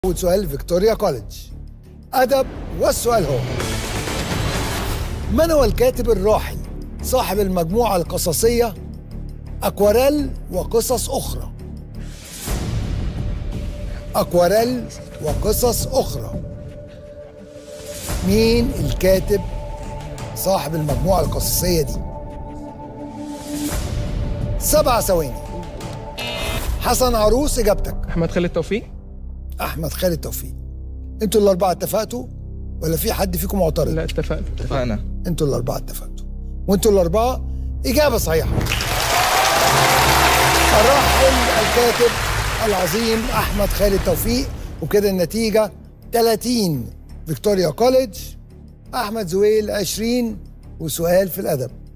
أول سؤال فيكتوريا كوليدج أدب والسؤال هو من هو الكاتب الراحل صاحب المجموعة القصصية أكواريل وقصص أخرى أكواريل وقصص أخرى مين الكاتب صاحب المجموعة القصصية دي سبع ثواني حسن عروس إجابتك احمد خالد توفيق احمد خالد توفيق انتوا الاربعه اتفقتوا ولا في حد فيكم معترض لا اتفقنا اتفقنا انتوا الاربعه اتفقتوا وانتوا الاربعه اجابه صحيحه الراحل الكاتب العظيم احمد خالد توفيق وكده النتيجه 30 فيكتوريا كوليدج احمد زويل 20 وسؤال في الادب